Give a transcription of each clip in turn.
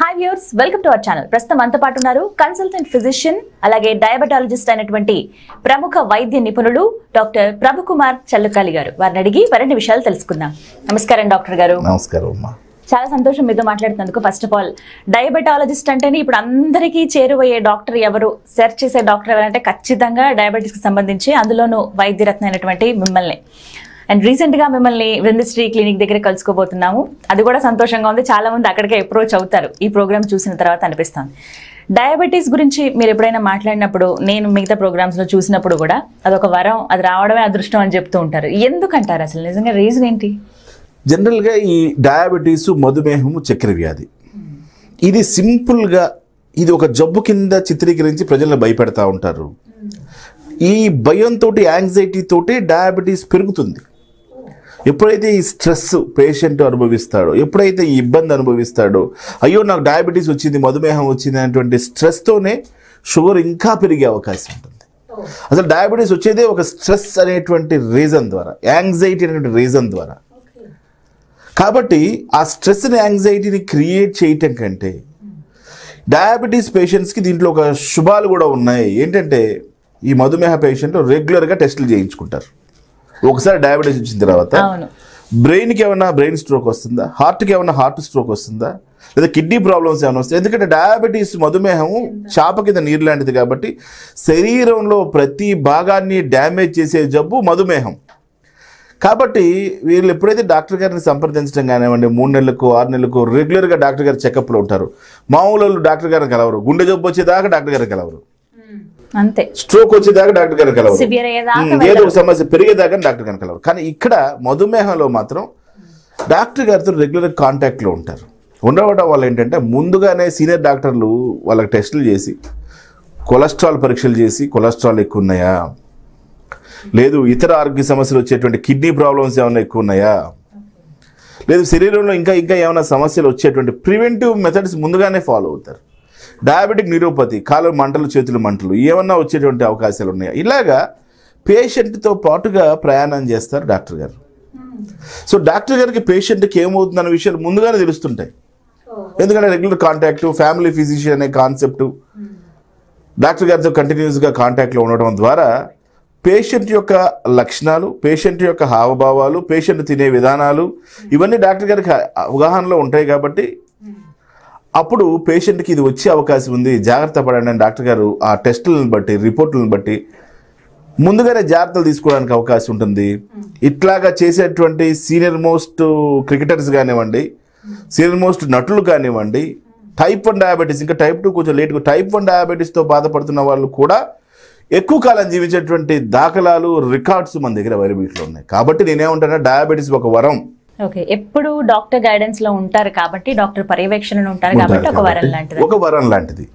Hi viewers welcome to our channel ప్రస్తుతం మనతో పాటు ఉన్నారు కన్సల్టెంట్ ఫిజిషియన్ అలాగే డయాబెటాలజిస్ట్ అయినటువంటి ప్రముఖ వైద్య నిపుణులు డాక్టర్ ప్రభు కుమార్ చల్లుకాలి గారు వారిని అడిగి మరిన్ని విషయాలు తెలుసుకుందాం నమస్కారం డాక్టర్ గారు నమస్కారం అమ్మా చాలా సంతోషం మీతో మాట్లాడుతున్నందుకు ఫస్ట్ ఆఫ్ ఆల్ డయాబెటాలజిస్ట్ అంటేనే ఇప్పుడు అందరికీ చేరువయ్యే డాక్టర్ ఎవరు సెర్చ్ చేసే డాక్టర్ ఎవరంటే ఖచ్చితంగా డయాబెటీస్కి సంబంధించి అందులోనూ వైద్యరత్న అయినటువంటి మిమ్మల్ని అండ్ రీసెంట్గా మిమ్మల్ని వృందశ్రీ క్లినిక్ దగ్గర కలుసుకోబోతున్నాము అది కూడా సంతోషంగా ఉంది చాలా మంది అక్కడికే అప్రోచ్ అవుతారు ఈ ప్రోగ్రామ్ చూసిన తర్వాత అనిపిస్తుంది డయాబెటీస్ గురించి మీరు ఎప్పుడైనా మాట్లాడినప్పుడు నేను మిగతా ప్రోగ్రామ్స్లో చూసినప్పుడు కూడా అదొక వరం అది రావడమే అదృష్టం అని చెప్తూ ఉంటారు ఎందుకంటారు అసలు నిజంగా రీజన్ ఏంటి జనరల్గా ఈ డయాబెటీసు మధుమేహము చక్కెర వ్యాధి ఇది సింపుల్గా ఇది ఒక జబ్బు కింద చిత్రీకరించి ప్రజలను భయపెడతా ఉంటారు ఈ భయంతో యాంగ్జైటీ తోటి డయాబెటీస్ పెరుగుతుంది ఎప్పుడైతే ఈ స్ట్రెస్ పేషెంట్ అనుభవిస్తాడో ఎప్పుడైతే ఈ ఇబ్బంది అనుభవిస్తాడో అయ్యో నాకు డయాబెటీస్ వచ్చింది మధుమేహం వచ్చింది అనేటువంటి స్ట్రెస్తోనే షుగర్ ఇంకా పెరిగే అవకాశం ఉంటుంది అసలు డయాబెటీస్ వచ్చేదే ఒక స్ట్రెస్ అనేటువంటి రీజన్ ద్వారా యాంగ్జైటీ అనేటువంటి రీజన్ ద్వారా కాబట్టి ఆ స్ట్రెస్ని యాంగ్జైటీని క్రియేట్ చేయటం కంటే డయాబెటీస్ పేషెంట్స్కి దీంట్లో ఒక శుభాలు కూడా ఉన్నాయి ఏంటంటే ఈ మధుమేహ పేషెంట్ రెగ్యులర్గా టెస్టులు చేయించుకుంటారు ఒకసారి డయాబెటీస్ వచ్చిన తర్వాత అవును బ్రెయిన్కి ఏమైనా బ్రెయిన్ స్ట్రోక్ వస్తుందా హార్ట్కి ఏమైనా హార్ట్ స్ట్రోక్ వస్తుందా లేదా కిడ్నీ ప్రాబ్లమ్స్ ఏమైనా వస్తాయి ఎందుకంటే డయాబెటీస్ మధుమేహం చాప కింద నీరు లాంటిది కాబట్టి శరీరంలో ప్రతి భాగాన్ని డ్యామేజ్ చేసే జబ్బు మధుమేహం కాబట్టి వీళ్ళు ఎప్పుడైతే డాక్టర్ గారిని సంప్రదించడం కానివ్వండి మూడు నెలలకు ఆరు నెలలకు రెగ్యులర్గా డాక్టర్ గారు చెకప్లో ఉంటారు మామూలు వాళ్ళు డాక్టర్ గారిని కలవరు గుండె జబ్బు వచ్చేదాకా డాక్టర్ గారిని కలవరు అంతే స్ట్రోక్ వచ్చేదాకా డాక్టర్ గారిని కలవరు సివియర్ అయ్యేదాకా ఉమ్, ఏదో ఒక సమస్య పెరిగేదాకా డాక్టర్ గారిని కలవరు కానీ ఇక్కడ మధుమేహంలో మాత్రం డాక్టర్ గారితో రెగ్యులర్ కాంటాక్ట్లో ఉంటారు ఉండవడం వల్ల ఏంటంటే ముందుగానే సీనియర్ డాక్టర్లు వాళ్ళకి టెస్టులు చేసి కొలెస్ట్రాల్ పరీక్షలు చేసి కొలెస్ట్రాల్ ఎక్కువ ఉన్నాయా లేదు ఇతర ఆరోగ్య సమస్యలు వచ్చేటువంటి కిడ్నీ ప్రాబ్లమ్స్ ఏమైనా ఎక్కువ ఉన్నాయా లేదు శరీరంలో ఇంకా ఇంకా ఏమైనా సమస్యలు వచ్చేటువంటి ప్రివెంటివ్ మెథడ్స్ ముందుగానే ఫాలో అవుతారు డయాబెటిక్ న్యూరోపతి కాలు మంటలు చేతులు మంటలు ఏమన్నా వచ్చేటువంటి అవకాశాలు ఉన్నాయా ఇలాగా పేషెంట్తో పాటుగా ప్రయాణం చేస్తారు డాక్టర్ గారు సో డాక్టర్ గారికి పేషెంట్కి ఏమవుతుందన్న విషయాలు ముందుగానే తెలుస్తుంటాయి ఎందుకంటే రెగ్యులర్ కాంటాక్ట్ ఫ్యామిలీ ఫిజిషియన్ అనే కాన్సెప్ట్ డాక్టర్ గారితో కంటిన్యూస్గా కాంటాక్ట్లో ఉండడం ద్వారా పేషెంట్ యొక్క లక్షణాలు పేషెంట్ యొక్క హావభావాలు పేషెంట్ తినే విధానాలు ఇవన్నీ డాక్టర్ గారికి అవగాహనలో ఉంటాయి కాబట్టి అప్పుడు పేషెంట్కి ఇది వచ్చే అవకాశం ఉంది జాగ్రత్త పడండి అని డాక్టర్ గారు ఆ టెస్టులను బట్టి రిపోర్టులను బట్టి ముందుగానే జాగ్రత్తలు తీసుకోవడానికి అవకాశం ఉంటుంది ఇట్లాగా చేసేటువంటి సీనియర్ మోస్ట్ క్రికెటర్స్ కానివ్వండి సీనియర్ మోస్ట్ నటులు కానివ్వండి టైప్ వన్ డయాబెటీస్ ఇంకా టైప్ టూ కొంచెం లేట్గా టైప్ వన్ డయాబెటీస్తో బాధపడుతున్న వాళ్ళు కూడా ఎక్కువ కాలం జీవించేటువంటి దాఖలాలు రికార్డ్స్ మన దగ్గర అవైలబిలిటీలో ఉన్నాయి కాబట్టి నేనేమంటానా డయాబెటీస్ ఒక వరం ఓకే ఎప్పుడు డాక్టర్ గైడెన్స్ లో ఉంటారు కాబట్టి డాక్టర్ పర్యవేక్షణలో ఉంటారు కాబట్టి ఒక వరం లాంటిది ఒక వరం లాంటిది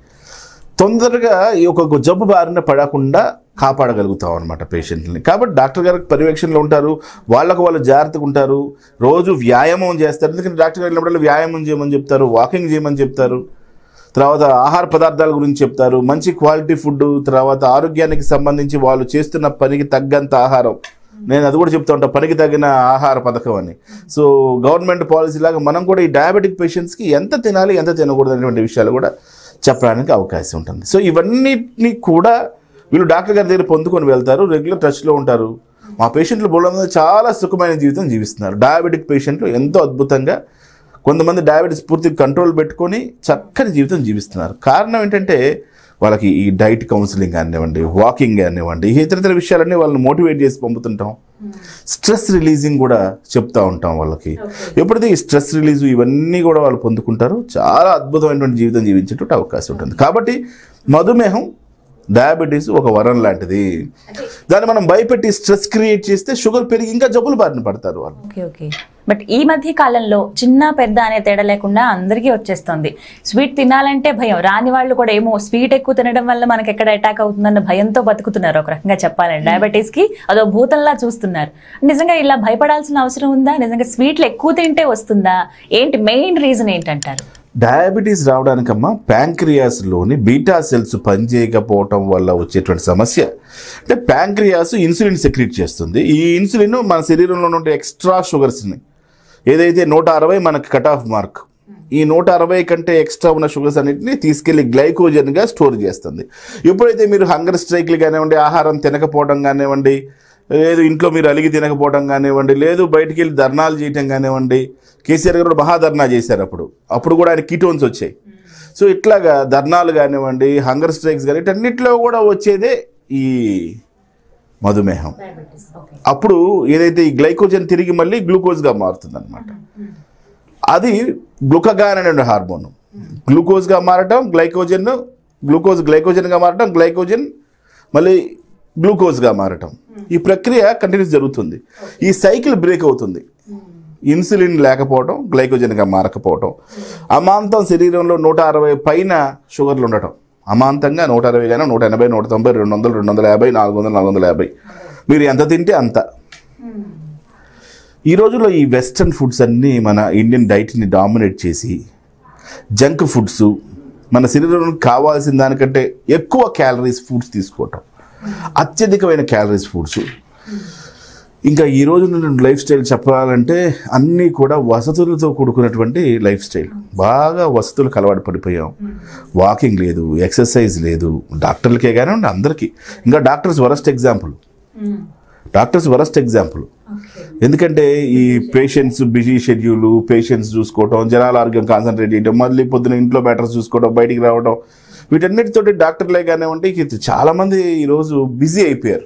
తొందరగా ఈ ఒక జబ్బు బారిన పడకుండా కాపాడగలుగుతాం అనమాట పేషెంట్ని కాబట్టి డాక్టర్ గారికి పర్యవేక్షణలో ఉంటారు వాళ్ళకు వాళ్ళు జాగ్రత్తగా ఉంటారు రోజు వ్యాయామం చేస్తారు ఎందుకంటే డాక్టర్ గారు వెళ్ళినప్పుడు వ్యాయామం చేయమని చెప్తారు వాకింగ్ చేయమని చెప్తారు తర్వాత ఆహార పదార్థాల గురించి చెప్తారు మంచి క్వాలిటీ ఫుడ్ తర్వాత ఆరోగ్యానికి సంబంధించి వాళ్ళు చేస్తున్న పనికి తగ్గంత ఆహారం నేను అది కూడా చెప్తా ఉంటా పనికి తగిన ఆహార పథకం అని సో గవర్నమెంట్ పాలసీ లాగా మనం కూడా ఈ డయాబెటిక్ పేషెంట్స్కి ఎంత తినాలి ఎంత తినకూడదు అనేటువంటి విషయాలు కూడా చెప్పడానికి అవకాశం ఉంటుంది సో ఇవన్నిటిని కూడా వీళ్ళు డాక్టర్ గారి దగ్గర పొందుకొని వెళ్తారు రెగ్యులర్ టచ్లో ఉంటారు మా పేషెంట్లు బోళ్ళ మీద చాలా సుఖమైన జీవితం జీవిస్తున్నారు డయాబెటిక్ పేషెంట్లు ఎంతో అద్భుతంగా కొంతమంది డయాబెటీస్ పూర్తిగా కంట్రోల్ పెట్టుకొని చక్కని జీవితం జీవిస్తున్నారు కారణం ఏంటంటే వాళ్ళకి ఈ డైట్ కౌన్సిలింగ్ కానివ్వండి వాకింగ్ కానివ్వండి ఈ ఇతర విషయాలన్నీ వాళ్ళని మోటివేట్ చేసి పంపుతుంటాం స్ట్రెస్ రిలీజింగ్ కూడా చెప్తా ఉంటాం వాళ్ళకి ఎప్పుడైతే ఈ స్ట్రెస్ రిలీజ్ ఇవన్నీ కూడా వాళ్ళు పొందుకుంటారో చాలా అద్భుతమైనటువంటి జీవితం జీవించేటువంటి అవకాశం ఉంటుంది కాబట్టి మధుమేహం డయాబెటీస్ ఒక వరం లాంటిది దాన్ని మనం భయపెట్టి స్ట్రెస్ క్రియేట్ చేస్తే షుగర్ పెరిగి ఇంకా జబ్బులు బారిన పడతారు వాళ్ళు ఓకే ఓకే బట్ ఈ మధ్య కాలంలో చిన్న పెద్ద అనే తేడా లేకుండా అందరికీ వచ్చేస్తుంది స్వీట్ తినాలంటే భయం రాని వాళ్ళు కూడా ఏమో స్వీట్ ఎక్కువ తినడం వల్ల మనకి ఎక్కడ అటాక్ అవుతుందన్న భయంతో బతుకుతున్నారు ఒక రకంగా చెప్పాలండి డయాబెటీస్ కి అదో భూతంలా చూస్తున్నారు నిజంగా ఇలా భయపడాల్సిన అవసరం ఉందా నిజంగా స్వీట్లు ఎక్కువ తింటే వస్తుందా ఏంటి మెయిన్ రీజన్ ఏంటంటారు డయాబెటీస్ రావడానికమ్మా ప్యాంక్రియాస్లోని బీటా సెల్స్ పనిచేయకపోవటం వల్ల వచ్చేటువంటి సమస్య అంటే ప్యాంక్రియాస్ ఇన్సులిన్ సెక్రీట్ చేస్తుంది ఈ ఇన్సులిన్ మన శరీరంలో ఉండే ఎక్స్ట్రా షుగర్స్ని ఏదైతే నూట అరవై మనకి కట్ ఆఫ్ మార్క్ ఈ నూట అరవై కంటే ఎక్స్ట్రా ఉన్న షుగర్స్ అన్నింటినీ తీసుకెళ్లి గ్లైకోజన్గా స్టోర్ చేస్తుంది ఎప్పుడైతే మీరు హంగర్ స్ట్రైక్లు కానివ్వండి ఆహారం తినకపోవడం కానివ్వండి లేదు ఇంట్లో మీరు అలిగి తినకపోవడం కానివ్వండి లేదు బయటికి వెళ్ళి ధర్నాలు చేయటం కానివ్వండి కేసీఆర్ గారు కూడా మహాధర్నా చేశారు అప్పుడు అప్పుడు కూడా ఆయన కీటోన్స్ వచ్చాయి సో ఇట్లాగా ధర్నాలు కానివ్వండి హంగర్ స్ట్రైక్స్ కానీ వీటన్నిటిలో కూడా వచ్చేదే ఈ మధుమేహం అప్పుడు ఏదైతే ఈ గ్లైకోజన్ తిరిగి మళ్ళీ గ్లూకోజ్గా మారుతుంది అనమాట అది గ్లూకగాన్ అనే హార్మోన్ గ్లూకోజ్గా మారటం గ్లైకోజన్ గ్లూకోజ్ గ్లైకోజన్గా మారటం గ్లైకోజన్ మళ్ళీ గ్లూకోజ్గా మారటం ఈ ప్రక్రియ కంటిన్యూస్ జరుగుతుంది ఈ సైకిల్ బ్రేక్ అవుతుంది ఇన్సులిన్ లేకపోవడం గ్లైకోజన్గా మారకపోవడం అమాంతం శరీరంలో నూట అరవై పైన షుగర్లు ఉండటం అమాంతంగా నూట అరవై కానీ నూట ఎనభై నూట తొంభై రెండు వందలు రెండు వందల యాభై నాలుగు వందలు నాలుగు వందల యాభై మీరు ఎంత తింటే అంత ఈ రోజుల్లో ఈ వెస్ట్రన్ ఫుడ్స్ అన్నీ మన ఇండియన్ డైట్ని డామినేట్ చేసి జంక్ ఫుడ్స్ మన శరీరానికి కావాల్సిన దానికంటే ఎక్కువ క్యాలరీస్ ఫుడ్స్ తీసుకోవటం అత్యధికమైన క్యాలరీస్ ఫుడ్స్ ఇంకా ఈ రోజు లైఫ్ స్టైల్ చెప్పాలంటే అన్నీ కూడా వసతులతో కూడుకున్నటువంటి లైఫ్ స్టైల్ బాగా వసతులకు అలవాటు పడిపోయాం వాకింగ్ లేదు ఎక్సర్సైజ్ లేదు డాక్టర్లకే కానివ్వండి అందరికీ ఇంకా doctors worst example doctors worst example ఎందుకంటే ఈ పేషెంట్స్ బిజీ షెడ్యూల్ పేషెంట్స్ చూసుకోవటం జనాల ఆరోగ్యం కాన్సన్ట్రేట్ చేయడం మళ్ళీ పొద్దున ఇంట్లో మ్యాటర్స్ చూసుకోవడం బయటికి రావడం వీటన్నిటితోటి డాక్టర్లే కానివ్వండి ఇక చాలామంది ఈరోజు బిజీ అయిపోయారు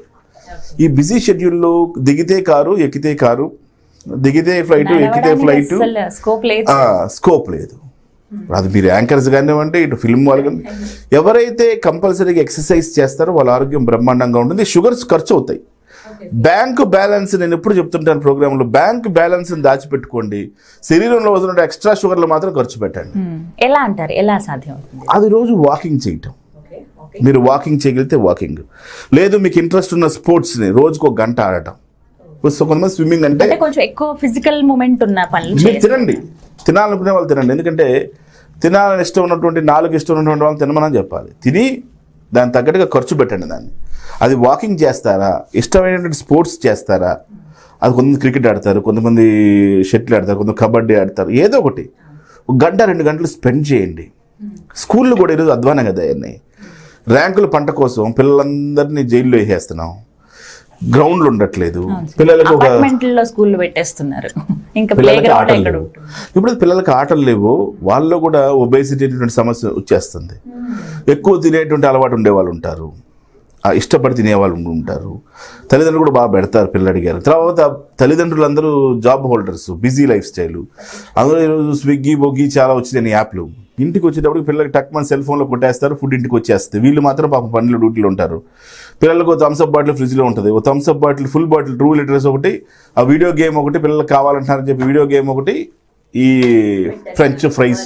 ఈ బిజీ షెడ్యూల్లో దిగితే కారు ఎక్కితే కారు దిగితే ఫ్లైట్ ఎక్కితే ఫ్లైట్ స్కోప్ లేదు స్కోప్ లేదు అది మీరు యాంకర్స్ కానివ్వండి ఇటు ఫిల్మ్ వాళ్ళు కానీ ఎవరైతే కంపల్సరీగా ఎక్సర్సైజ్ చేస్తారో వాళ్ళ ఆరోగ్యం బ్రహ్మాండంగా ఉంటుంది షుగర్స్ ఖర్చు అవుతాయి బ్యాంక్ బ్యాలెన్స్ నేను ఎప్పుడు చెప్తుంటాను ప్రోగ్రాంలో బ్యాంక్ బ్యాలెన్స్ దాచిపెట్టుకోండి శరీరంలో వస్తున్న ఎక్స్ట్రా షుగర్లు మాత్రం ఖర్చు పెట్టండి మ్మ్. ఎలా అంటారు ఎలా సాధ్యం అవుతుంది అది రోజు వాకింగ్ చేయటం మీరు వాకింగ్ చేయగలిగితే వాకింగ్ లేదు మీకు ఇంట్రెస్ట్ ఉన్న స్పోర్ట్స్ని రోజుకు ఒక గంట ఆడటం సో కొంతమంది స్విమ్మింగ్ అంటే అంటే కొంచెం ఎక్కువ ఫిజికల్ మూమెంట్ ఉన్న పనులు మీరు చేయాలి తినండి తినాలనుకునే వాళ్ళు తినండి ఎందుకంటే తినాలని ఇష్టం ఉన్నటువంటి నాలుగు ఇష్టం ఉన్నటువంటి వాళ్ళు తినమని చెప్పాలి తిని దాని తగ్గట్టుగా ఖర్చు పెట్టండి దాన్ని అది వాకింగ్ చేస్తారా ఇష్టమైనటువంటి స్పోర్ట్స్ చేస్తారా అది కొంతమంది క్రికెట్ ఆడతారు కొంతమంది షటిల్ ఆడతారు కొంతమంది కబడ్డీ ఆడతారు ఏదో ఒకటి ఒక గంట రెండు గంటలు స్పెండ్ చేయండి స్కూళ్ళు కూడా ఈరోజు అధ్వానంగా తయారన్నాయి ర్యాంకుల పంట కోసం పిల్లలందరినీ జైల్లో వేసేస్తున్నాం గ్రౌండ్లు ఉండట్లేదు పిల్లలకు ఒక అపార్ట్మెంట్లలో స్కూల్ పెట్టేస్తున్నారు ఇంకా ప్లే పిల్లలకి గ్రౌండ్ ఆటలు ఎక్కడ లేవు ఇప్పుడు పిల్లలకి ఆటలు లేవు వాళ్ళలో కూడా ఒబేసిటీ అనేటువంటి సమస్య వచ్చేస్తుంది ఎక్కువ తినేటువంటి అలవాటు ఉండే వాళ్ళు ఉంటారు ఆ ఇష్టపడి తినే వాళ్ళు ఉండి ఉంటారు తల్లిదండ్రులు కూడా బాగా పెడతారు పిల్లలు అడిగారు తర్వాత తల్లిదండ్రులు అందరూ job holders busy lifestyle అందులో ఈరోజు స్విగ్గీ బొగ్గి చాలా వచ్చినాయి యాప్లు ఇంటికి వచ్చేటప్పుడు పిల్లలకి టక్ మన సెల్ ఫోన్లో కొట్టేస్తారు ఫుడ్ ఇంటికి వచ్చేస్తుంది వీళ్ళు మాత్రం పాపం పనులు డ్యూటీలో ఉంటారు పిల్లలకు థమ్స్అప్ బాటిల్ ఫ్రిడ్జ్లో ఉంటుంది ఓ Thums Up bottle full bottle two litres ఒకటి ఆ వీడియో గేమ్ ఒకటి పిల్లలకు కావాలంటున్నారని చెప్పి వీడియో గేమ్ ఒకటి ఈ ఫ్రెంచ్ ఫ్రైస్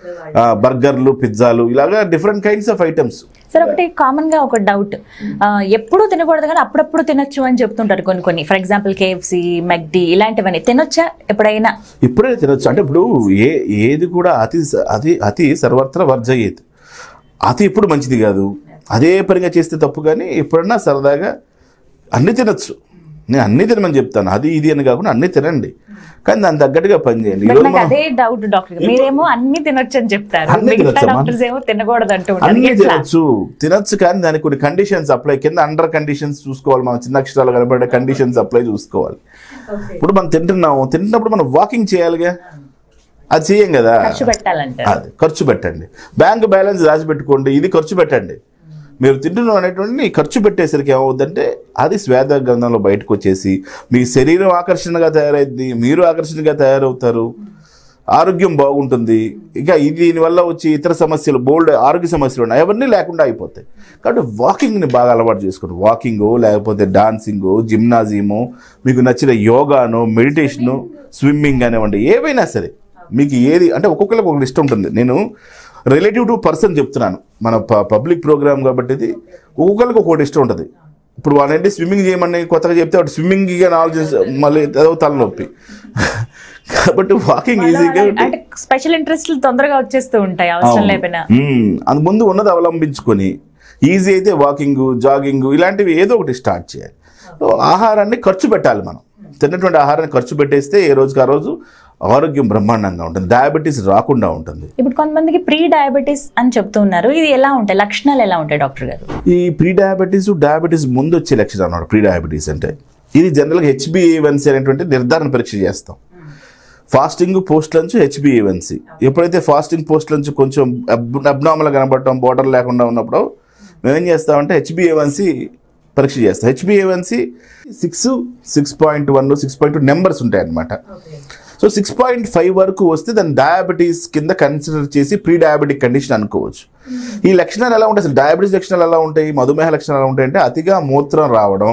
బర్గర్లు పిజ్జాలు ఇలాగా different kinds of items sir ఒకటి కామన్ గా ఒక డౌట్ ఎప్పుడూ తినకూడదు కానీ అప్పుడప్పుడు తినొచ్చు అని చెప్తుంటారు కొన్ని కొన్ని ఫర్ ఎగ్జాంపుల్ కేఎఫ్సి మెక్డి ఇలాంటివన్నీ తినొచ్చా ఎప్పుడైనా ఇప్పుడే తినొచ్చు అంటే ఇప్పుడు ఏ ఏది కూడా అతి స- అతి అతి సర్వత్ర వర్జయ్యేది అతి ఎప్పుడు మంచిది కాదు అదే పనిగా చేస్తే తప్పు కానీ ఎప్పుడన్నా సరదాగా అన్నీ తినొచ్చు నేను అన్నీ తినమని చెప్తాను అది ఇది అని కాకుండా అన్నీ తినండి కానీ దాని తగ్గట్టుగా పని చేయండి బట్ ఈరోజు నాకు మనం అదే డౌట్ డాక్టర్ గారు. మీరేమో అన్ని తినొచ్చు అని చెప్తారు అన్ని మిగతా తినొచ్చమ్మా. డాక్టర్స్ ఏమో తినకూడదు అంటూ ఉంటారు అన్ని ఎట్లా తినొచ్చు తినొచ్చు కానీ దానికి కొన్ని కండిషన్స్ అప్లై కింద అండర్ కండిషన్స్ చూసుకోవాలి మనం చిన్న అక్షరాలు కనబడే కండిషన్స్ అప్లై చూసుకోవాలి ఇప్పుడు మనం తింటున్నాము తింటున్నప్పుడు మనం వాకింగ్ చేయాలిగా అది చేయం కదా ఖర్చు పెట్టాలంటారు అది ఖర్చు పెట్టండి బ్యాంక్ బ్యాలెన్స్ దాచిపెట్టుకోండి ఇది ఖర్చు పెట్టండి మీరు తింటున్నాం అనేటువంటి ఖర్చు పెట్టేసరికి ఏమవుద్దంటే అది శ్వేత గ్రంథంలో బయటకు వచ్చేసి మీ శరీరం ఆకర్షణగా తయారైద్ది మీరు ఆకర్షణగా తయారవుతారు ఆరోగ్యం బాగుంటుంది ఇక ఇది దీనివల్ల వచ్చి ఇతర సమస్యలు బోల్డ్ ఆరోగ్య సమస్యలు ఉన్నాయి అవన్నీ లేకుండా అయిపోతాయి కాబట్టి వాకింగ్ని బాగా అలవాటు చేసుకోండి వాకింగో లేకపోతే డాన్సింగో జిమ్నాజియమో మీకు నచ్చిన యోగానో మెడిటేషను స్విమ్మింగ్ కానివ్వండి ఏవైనా సరే మీకు ఏది అంటే ఒక్కొక్కరికి ఒక ఇష్టం ఉంటుంది నేను రిలేటివ్ టు పర్సన్ చెప్తున్నాను మన పబ్లిక్ ప్రోగ్రామ్ కాబట్టి ఇది ఒక్కొక్కరికి ఒక్కొక్కటి ఇష్టం ఉంటుంది ఇప్పుడు వాళ్ళంటే స్విమ్మింగ్ చేయమని కొత్తగా చెప్తే వాడు స్విమ్మింగ్ ఇక ఆలోచించి మళ్ళీ ఏదో తలనొప్పి కాబట్టి వాకింగ్ ఈజీగా అంటే స్పెషల్ ఇంట్రెస్ట్ తొందరగా వచ్చేస్తూ ఉంటాయి అవసరం లేకపోయినా అది ముందు ఉన్నది అవలంబించుకొని ఈజీ అయితే వాకింగ్ జాగింగ్ ఇలాంటివి ఏదో ఒకటి స్టార్ట్ చేయాలి సో ఆహారాన్ని ఖర్చు పెట్టాలి మనం తిన్నటువంటి ఆహారాన్ని ఖర్చు పెట్టేస్తే ఏ రోజుకి ఆ రోజు ఆరోగ్యం బ్రహ్మాండంగా ఉంటుంది డయాబెటీస్ రాకుండా ఉంటుంది ఇప్పుడు కొంతమందికి ప్రీ డయాబెటీస్ అని చెప్తూ ఉన్నారు ఇది ఎలా ఉంటాయి లక్షణాలు ఎలా ఉంటాయి డాక్టర్ గారు ఈ ప్రీ డయాబెటీస్ డయాబెటీస్ ముందు వచ్చే లక్షణం అన్నమాట ప్రీ డయాబెటీస్ అంటే ఇది జనరల్గా హెచ్బిఏవన్సీ అనేటువంటి నిర్ధారణ పరీక్ష చేస్తాం ఫాస్టింగ్ పోస్ట్ లంచ్ హెచ్బిఏవన్సీ ఎప్పుడైతే ఫాస్టింగ్ పోస్ట్ లంచ్ కొంచెం అబ్నామల్ కనబడటం బోర్డర్ లేకుండా ఉన్నప్పుడు మేము ఏం చేస్తామంటే హెచ్బిఏవన్సీ పరీక్ష చేస్తాం హెచ్బిఏవన్సీ six six point one six point two numbers ఉంటాయి అన్నమాట సో సిక్స్ పాయింట్ ఫైవ్ వరకు వస్తే దాన్ని డయాబెటీస్ కింద కన్సిడర్ చేసి ప్రీ డయాబెటిక్ కండిషన్ అనుకోవచ్చు ఈ లక్షణాలు ఎలా ఉంటాయి అసలు డయాబెటీస్ లక్షణాలు ఎలా ఉంటాయి మధుమేహ లక్షణాలు ఎలా ఉంటాయి అంటే అతిగా మూత్రం రావడం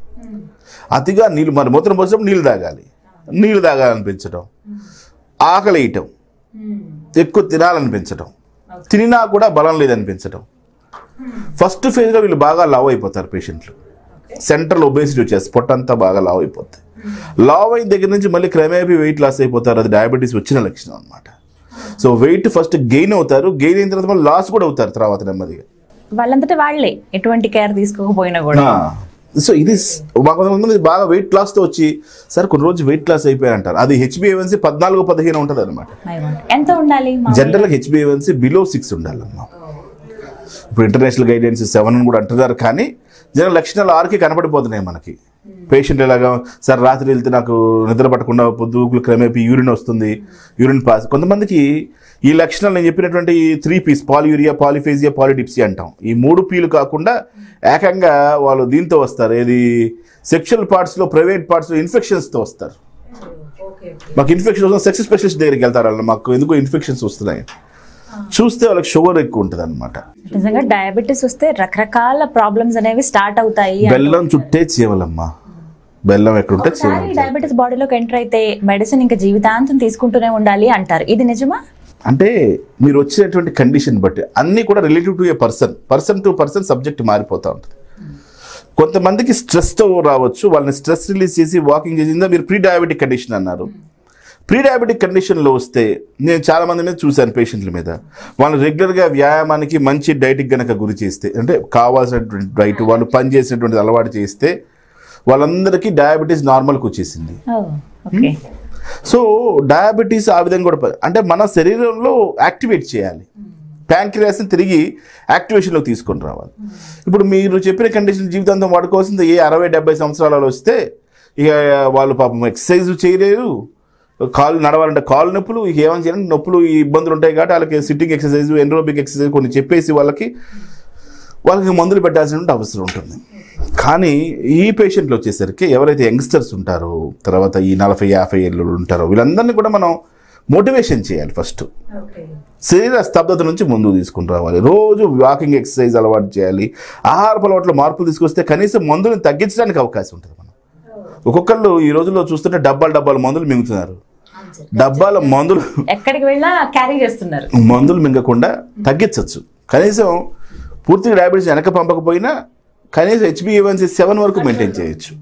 అతిగా నీళ్ళు మరి మూత్రం పోసినప్పుడు నీళ్ళు తాగాలి నీళ్ళు తాగాలనిపించడం ఆకలి వేయటం ఎక్కువ తినాలనిపించడం తినినా కూడా బలం లేదనిపించడం ఫస్ట్ ఫేజ్లో వీళ్ళు బాగా లావ్ అయిపోతారు పేషెంట్లు సెంట్రల్ ఒబేసిటీ వచ్చేస్తుంది పొట్టంతా బాగా లావ్ అయిపోతుంది లావ్ అయిన దగ్గర నుంచి మళ్ళీ క్రమేపీ వెయిట్ లాస్ అయిపోతారు అది డయాబెటీస్ వచ్చిన లక్షణం అనమాట సో వెయిట్ ఫస్ట్ గెయిన్ అవుతారు గెయిన్ అయిన తర్వాత మళ్ళీ లాస్ కూడా అవుతారు తర్వాత నెమ్మదిగా వాళ్ళంతటా వాళ్ళే ఎటువంటి కేర్ తీసుకోకపోయినా కూడా సో ఇది స్- మా కొంతమంది బాగా వెయిట్ లాస్తో వచ్చి సార్ కొన్ని రోజు వెయిట్ లాస్ అయిపోయారంటారు అది హెచ్బిఏవన్సీ పద్నాలుగు పదిహేను ఉంటుంది అనమాట I want. ఎంత ఉండాలి మామూలుగా? జనరల్గా హెచ్బిఏవన్సీ బిలో సిక్స్ ఉండాలమ్మా ఇప్పుడు ఇంటర్నేషనల్ గైడెన్స్ సెవెన్ అని కూడా అంటున్నారు కానీ జనరల్ లక్షణాలు ఆరుకి కనపడిపోతున్నాయి మనకి పేషెంట్ ఎలాగా సార్ రాత్రి వెళ్తే నాకు నిద్ర పట్టకుండా పొద్దుగులు క్రమేపీ యూరిన్ వస్తుంది యూరిన్ పాస్ కొంతమందికి ఈ లక్షణాలు నేను చెప్పినటువంటి ఈ three P's polyuria polyphagia polydipsia అంటాం ఈ మూడు పీలు కాకుండా ఏకంగా వాళ్ళు దీంతో వస్తారు ఏది సెక్షువల్ పార్ట్స్లో ప్రైవేట్ పార్ట్స్లో ఇన్ఫెక్షన్స్తో వస్తారు మాకు ఇన్ఫెక్షన్ వస్తుంది సెక్స్ స్పెషలిస్ట్ దగ్గరికి వెళ్తారు వాళ్ళు మాకు ఎందుకో ఇన్ఫెక్షన్స్ వస్తున్నాయి చూస్తే వాళ్ళకి షుగర్ ఎక్కువ ఉంటుంది అనమాట నిజంగా డయాబెటీస్ వస్తే రకరకాల ప్రాబ్లమ్స్ అనేవి స్టార్ట్ అవుతాయి బెల్లం చుట్టే చీవలమ్మ బెల్లం ఎక్కడుంటే చీవలం ఒకసారి డయాబెటీస్ బాడీలోకి ఎంటర్ అయితే మెడిసిన్ ఇంకా జీవితాంతం తీసుకుంటూనే ఉండాలి అంటారు ఇది నిజమా అంటే మీరు వచ్చినటువంటి కండిషన్ బట్టి అన్నీ కూడా relative to a person person to person subject మారిపోతూ ఉంటుంది కొంతమందికి స్ట్రెస్తో రావచ్చు వాళ్ళని స్ట్రెస్ రిలీజ్ చేసి వాకింగ్ చేసిందా మీరు ప్రీ డయాబెటిక్ కండిషన్ అన్నారు ప్రీ డయాబెటిక్ కండిషన్లో వస్తే నేను చాలా మంది మీద చూశాను పేషెంట్ల మీద వాళ్ళు రెగ్యులర్గా వ్యాయామానికి మంచి డైట్కి గనక గురి చేస్తే అంటే కావాల్సినటువంటి డైట్ వాళ్ళు పని చేసినటువంటి అలవాటు చేస్తే వాళ్ళందరికీ డయాబెటీస్ నార్మల్కి వచ్చేసింది ఓకే సో డయాబెటీస్ ఆ విధంగా కూడా ప- అంటే మన శరీరంలో యాక్టివేట్ చేయాలి ప్యాంక్రియాస్ని తిరిగి యాక్టివేషన్లోకి తీసుకొని రావాలి ఇప్పుడు మీరు చెప్పిన కండిషన్ జీవితాంతం వాడుకోవాల్సింది ఏ అరవై డెబ్బై సంవత్సరాలలో వస్తే ఇక వాళ్ళు పాపం ఎక్సర్సైజ్ చేయలేరు కాళ్ళు నడవాలంటే కాళ్ళు నొప్పులు ఇక ఏమైనా చేయాలంటే నొప్పులు ఈ ఇబ్బందులు ఉంటాయి కాబట్టి వాళ్ళకి సిట్టింగ్ ఎక్సర్సైజ్ ఎన్రోబిక్ ఎక్సర్సైజ్ కొన్ని చెప్పేసి వాళ్ళకి వాళ్ళకి మందులు పెట్టాల్సిన అవసరం ఉంటుంది కానీ ఈ పేషెంట్లు వచ్చేసరికి ఎవరైతే యంగ్స్టర్స్ ఉంటారో తర్వాత ఈ నలభై యాభై ఏళ్ళు ఉంటారో వీళ్ళందరినీ కూడా మనం మోటివేషన్ చేయాలి ఫస్ట్ శరీర స్తబ్దత నుంచి ముందుకు తీసుకుని రావాలి రోజు వాకింగ్ ఎక్సర్సైజ్ అలవాటు చేయాలి ఆహారపు అలవాట్లో మార్పులు తీసుకొస్తే కనీసం మందులను తగ్గించడానికి అవకాశం ఉంటుంది మనం ఒక్కొక్కళ్ళు ఈ రోజుల్లో చూస్తుంటే డబ్బాలు డబ్బాలు మందులు మింగుతున్నారు డబ్బాల మందులు ఎక్కడికి వెళ్ళినా క్యారీ చేస్తున్నారు మందులు మింగకుండా తగ్గించవచ్చు కనీసం పూర్తిగా డయాబెటీస్ వెనక పంపకపోయినా కనీసం హెచ్బిఏవన్సీ సెవెన్ వరకు మెయింటైన్ చేయొచ్చు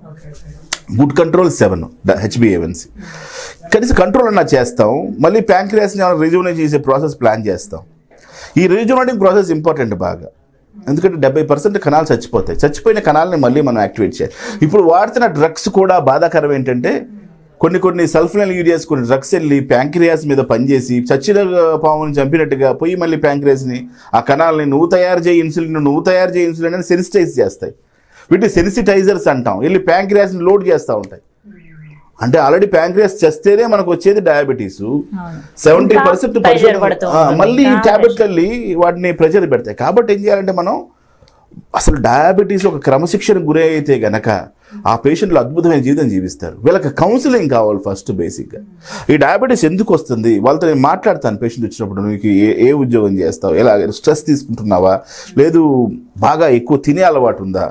గుడ్ కంట్రోల్ సెవెన్ హెచ్బిఏవన్సీ కనీసం కంట్రోల్ అన్నా చేస్తాం మళ్ళీ ప్యాంక్రియాస్ని రిజువనేట్ చేసే ప్రాసెస్ ప్లాన్ చేస్తాం ఈ రిజువనేటింగ్ ప్రాసెస్ ఇంపార్టెంట్ బాగా ఎందుకంటే డెబ్బై పర్సెంట్ కణాలు చచ్చిపోతాయి చచ్చిపోయిన కణాలని మళ్ళీ మనం యాక్టివేట్ చేయాలి ఇప్పుడు వాడుతున్న డ్రగ్స్ కూడా బాధాకరం ఏంటంటే కొన్ని కొన్ని సల్ఫనల్ యూరియాస్ కొన్ని డ్రగ్స్ వెళ్ళి ప్యాంక్రియాస్ మీద పనిచేసి చచ్చిన పాముని చంపినట్టుగా పోయి మళ్ళీ ప్యాంక్రియాస్ని ఆ కణాలని నువ్వు తయారు చేయి ఇన్సులిన్ నువ్వు తయారు చేయి ఇన్సులిన్ అని సెన్సిటైజ్ చేస్తాయి వీటిని సెన్సిటైజర్స్ అంటాం వెళ్ళి ప్యాంక్రియాస్ని లోడ్ చేస్తూ ఉంటాయి అంటే ఆల్రెడీ ప్యాంక్రియాస్ చేస్తేనే మనకు వచ్చేది డయాబెటీస్ అవును. సెవెంటీ ఇంకా పర్సెంట్ pressure పడుతూ ఉంటుంది. మళ్ళీ ఇంకా టాబ్లెట్ వెళ్ళి వాటిని ప్రెషర్ పెడతాయి కాబట్టి ఏం చేయాలంటే మనం అసలు డయాబెటీస్ ఒక క్రమశిక్షణ గురి అయితే గనక ఆ పేషెంట్లు అద్భుతమైన జీవితం జీవిస్తారు వీళ్ళకి కౌన్సిలింగ్ కావాలి ఫస్ట్ బేసిక్గా ఈ డయాబెటీస్ ఎందుకు వస్తుంది వాళ్ళతో నేను మాట్లాడతాను పేషెంట్ వచ్చినప్పుడు నీకు ఏ ఏ ఉద్యోగం చేస్తావు ఎలా స్ట్రెస్ తీసుకుంటున్నావా లేదు బాగా ఎక్కువ తినే అలవాటు ఉందా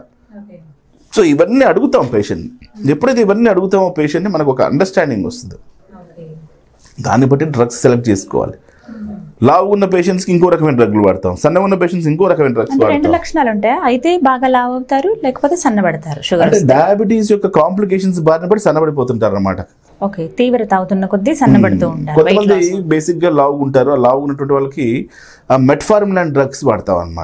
సో ఇవన్నీ అడుగుతాం పేషెంట్ ఎప్పుడైతే ఇవన్నీ అడుగుతామో పేషెంట్ని మనకు ఒక అండర్స్టాండింగ్ వస్తుంది దాన్ని బట్టి డ్రగ్స్ సెలెక్ట్ చేసుకోవాలి లావు ఉన్న పేషెంట్స్కి ఇంకో రకమైన డ్రగ్లు వాడతాం సన్న ఉన్న పేషెంట్స్ ఇంకో రకమైన డ్రగ్స్ అంటే రెండు వాడతాం లక్షణాలు ఉంటాయి అయితే బాగా లావ్ అవుతారు లేకపోతే సన్నబడతారు షుగర్ అంటే డయాబెటీస్ యొక్క కాంప్లికేషన్స్ బారిన పడి సన్నబడిపోతుంటారు అనమాట ఓకే తీవ్రత అవుతున్న కొద్దీ సన్నబడుతూ ఉంటారు Weight కొంతమంది loss. బేసిక్ గా లావు ఉంటారు ఆ లావు ఉన్నటువంటి వాళ్ళకి మెట్ఫార్మిన్ అండ్ డ్రగ్స్ వాడతాం అనమాట